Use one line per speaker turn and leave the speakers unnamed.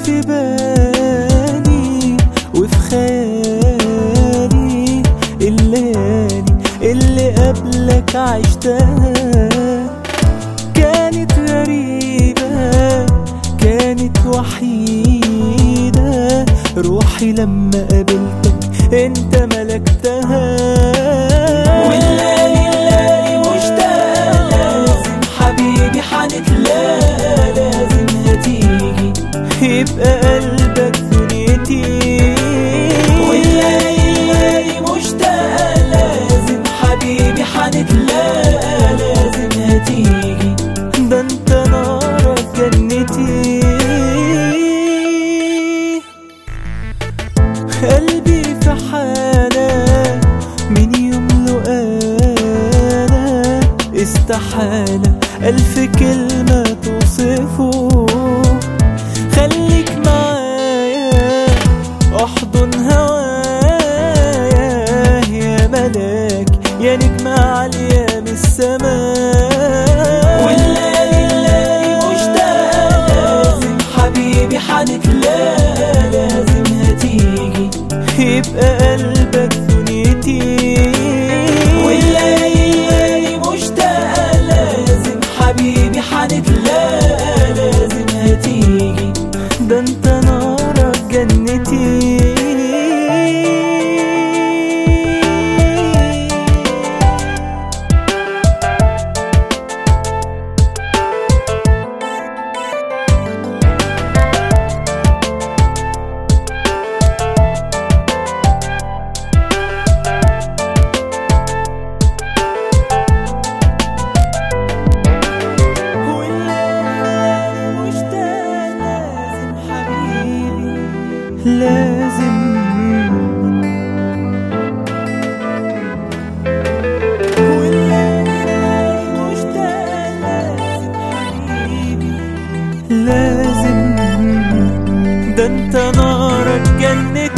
في بالي وفي خيالي الليالي اللي قبلك عشتها كانت غريبة كانت وحيدة روحي لما قابلتك انت ملكتها والليالي الليالي مشتاقة لازم حبيبي حنتلاقى لازم هتيجي يبقى قلبك دنيتي والليالي الليالي مشتاقة لازم حبيبي حنتلاقى لازم هتيجي ده انت نارك جنتي قلبي في حالة من يوم له أنا استحالة ألف كلمة توصفه خليك معايا احضن هوايا يا ملاك يا نجمة عالية من السماء والليالي الليالي مشتاقة لازم حبيبي حنتلاقى لازم هتيجي يبقى قلبك دنيتي والليالي الليالي مشتاقة لازم حبيبي حنتلاقى لازم هتيجي ده انت نارك جنتي والليالي مشتاق لازم حبيبي لازم والليالي مشتاق لازم حبيبي لازم ده انت نارك جنتي